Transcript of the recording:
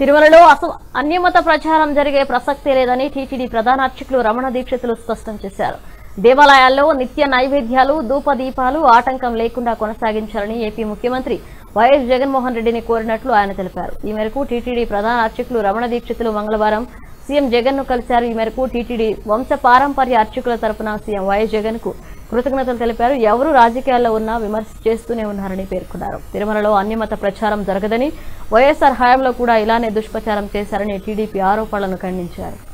తిరుమలలో అస అన్యమత ప్రచారం జరిగే ప్రసక్తే లేదని టీటీడీ ప్రధాన అర్చకులు రమణ దీక్షితులు స్పష్టం చేశారు దేవాలయాల్లో నిత్య నైవేద్యాలు ధూపదీపాలు ఆటంకం లేకుండా కొనసాగించాలని ఏపీ ముఖ్యమంత్రి వైఎస్ జగన్మోహన్ రెడ్డిని కోరినట్లు ఆయన తెలిపారు ఈ మేరకు టీటీడీ ప్రధాన అర్చకులు రమణ దీక్షితులు మంగళవారం సీఎం జగన్ ను కలిశారు ఈ మేరకు టీటీడీ వంశ పారంపర్య అర్చకుల తరపున సీఎం వైఎస్ జగన్ కు కృతజ్ఞతలు తెలిపారు ఎవరు రాజకీయాల్లో ఉన్నా విమర్శ చేస్తూనే ఉన్నారని పేర్కొన్నారు తిరుమలలో అన్యమత ప్రచారం జరగదని వైఎస్ఆర్ హయాంలో కూడా ఇలానే దుష్ప్రచారం చేశారని టీడీపీ ఆరోపణలను ఖండించారు